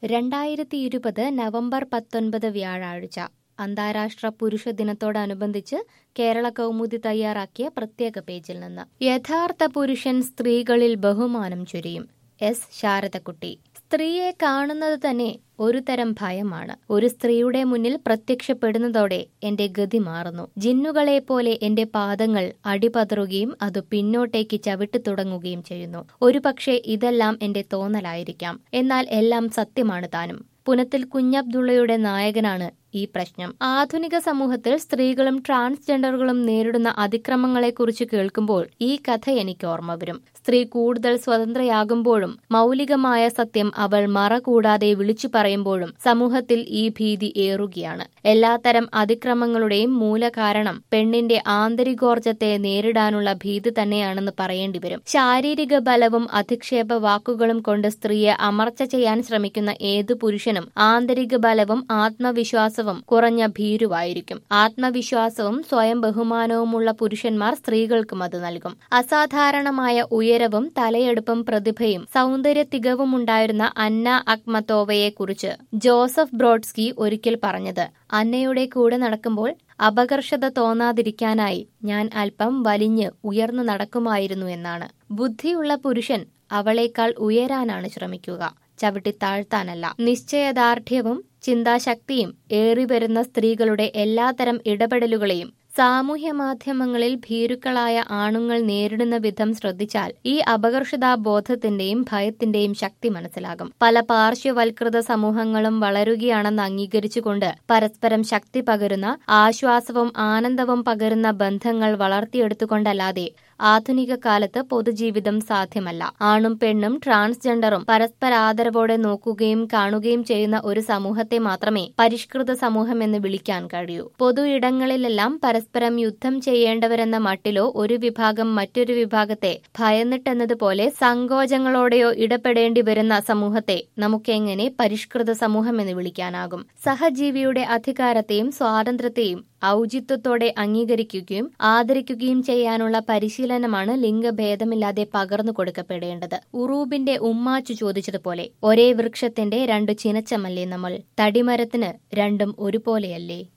രണ്ടായിരത്തി ഇരുപത് നവംബർ പത്തൊൻപത് വ്യാഴാഴ്ച അന്താരാഷ്ട്ര പുരുഷ ദിനത്തോടനുബന്ധിച്ച് കേരള കൗമുദി തയ്യാറാക്കിയ പ്രത്യേക പേജിൽ നിന്ന് യഥാർത്ഥ പുരുഷൻ സ്ത്രീകളിൽ ബഹുമാനം ചൊരിയും എസ് ശാരദക്കുട്ടി സ്ത്രീയെ കാണുന്നത് തന്നെ ഒരു തരം ഭയമാണ് ഒരു സ്ത്രീയുടെ മുന്നിൽ പ്രത്യക്ഷപ്പെടുന്നതോടെ എന്റെ ഗതി മാറുന്നു ജിന്നുകളെ പോലെ എന്റെ പാദങ്ങൾ അടിപതറുകയും അത് പിന്നോട്ടേക്ക് ചവിട്ടി തുടങ്ങുകയും ചെയ്യുന്നു ഒരുപക്ഷെ ഇതെല്ലാം എന്റെ തോന്നലായിരിക്കാം എന്നാൽ എല്ലാം സത്യമാണ് താനും പുനത്തിൽ കുഞ്ഞബ്ദുള്ളയുടെ നായകനാണ് ഈ പ്രശ്നം ആധുനിക സമൂഹത്തിൽ സ്ത്രീകളും ട്രാൻസ്ജെൻഡറുകളും നേരിടുന്ന അതിക്രമങ്ങളെക്കുറിച്ച് കേൾക്കുമ്പോൾ ഈ കഥ എനിക്ക് ഓർമ്മ വരും സ്ത്രീ കൂടുതൽ സ്വതന്ത്രയാകുമ്പോഴും മൗലികമായ സത്യം അവൾ മറ കൂടാതെ വിളിച്ചു പറയുമ്പോഴും സമൂഹത്തിൽ ഈ ഭീതി ഏറുകയാണ് എല്ലാത്തരം അതിക്രമങ്ങളുടെയും മൂലകാരണം പെണ്ണിന്റെ ആന്തരികോർജത്തെ നേരിടാനുള്ള ഭീതി തന്നെയാണെന്ന് പറയേണ്ടി വരും ശാരീരിക ബലവും അധിക്ഷേപ വാക്കുകളും കൊണ്ട് സ്ത്രീയെ അമർച്ച ചെയ്യാൻ ശ്രമിക്കുന്ന ഏതു പുരുഷനും ആന്തരിക ബലവും ആത്മവിശ്വാസവും കുറഞ്ഞ ഭീരുവായിരിക്കും ആത്മവിശ്വാസവും സ്വയം ബഹുമാനവുമുള്ള പുരുഷന്മാർ സ്ത്രീകൾക്കും അത് നൽകും അസാധാരണമായ ഉയരവും തലയെടുപ്പും പ്രതിഭയും സൗന്ദര്യ തികവുമുണ്ടായിരുന്ന അന്ന അക്മത്തോവയെക്കുറിച്ച് ജോസഫ് ബ്രോഡ്സ്കി ഒരിക്കൽ പറഞ്ഞത് അന്നയുടെ കൂടെ നടക്കുമ്പോൾ അപകർഷത തോന്നാതിരിക്കാനായി ഞാൻ അല്പം വലിഞ്ഞ് ഉയർന്നു നടക്കുമായിരുന്നു എന്നാണ് ബുദ്ധിയുള്ള പുരുഷൻ അവളേക്കാൾ ഉയരാനാണ് ശ്രമിക്കുക ചവിട്ടി താഴ്ത്താനല്ല നിശ്ചയദാർഢ്യവും ചിന്താശക്തിയും ഏറിവരുന്ന സ്ത്രീകളുടെ എല്ലാത്തരം ഇടപെടലുകളെയും സാമൂഹ്യ മാധ്യമങ്ങളിൽ ഭീരുക്കളായ ആണുങ്ങൾ നേരിടുന്ന വിധം ശ്രദ്ധിച്ചാൽ ഈ അപകർഷതാ ബോധത്തിന്റെയും ഭയത്തിന്റെയും ശക്തി മനസ്സിലാകും പല പാർശ്വവൽകൃത സമൂഹങ്ങളും വളരുകയാണെന്ന് അംഗീകരിച്ചുകൊണ്ട് പരസ്പരം ശക്തി പകരുന്ന ആശ്വാസവും ആനന്ദവും പകരുന്ന ബന്ധങ്ങൾ വളർത്തിയെടുത്തുകൊണ്ടല്ലാതെ ആധുനിക കാലത്ത് പൊതുജീവിതം സാധ്യമല്ല ആണും പെണ്ണും ട്രാൻസ്ജെൻഡറും പരസ്പരാദരവോടെ നോക്കുകയും കാണുകയും ചെയ്യുന്ന ഒരു സമൂഹത്തെ മാത്രമേ പരിഷ്കൃത സമൂഹമെന്ന് വിളിക്കാൻ കഴിയൂ പൊതു ഇടങ്ങളിലെല്ലാം പരസ്പരം യുദ്ധം ചെയ്യേണ്ടവരെന്ന മട്ടിലോ ഒരു വിഭാഗം മറ്റൊരു വിഭാഗത്തെ ഭയന്നിട്ടെന്നതുപോലെ സങ്കോചങ്ങളോടെയോ ഇടപെടേണ്ടി വരുന്ന സമൂഹത്തെ നമുക്കെങ്ങനെ പരിഷ്കൃത സമൂഹമെന്ന് വിളിക്കാനാകും സഹജീവിയുടെ അധികാരത്തെയും സ്വാതന്ത്ര്യത്തെയും ഔചിത്യത്തോടെ അംഗീകരിക്കുകയും ആദരിക്കുകയും ചെയ്യാനുള്ള പരിശീലനമാണ് ലിംഗഭേദമില്ലാതെ പകർന്നു കൊടുക്കപ്പെടേണ്ടത് ഉറൂബിന്റെ ഉമ്മാച്ചു ചോദിച്ചതുപോലെ ഒരേ വൃക്ഷത്തിന്റെ രണ്ടു ചിനച്ചമല്ലേ നമ്മൾ തടിമരത്തിന് രണ്ടും ഒരുപോലെയല്ലേ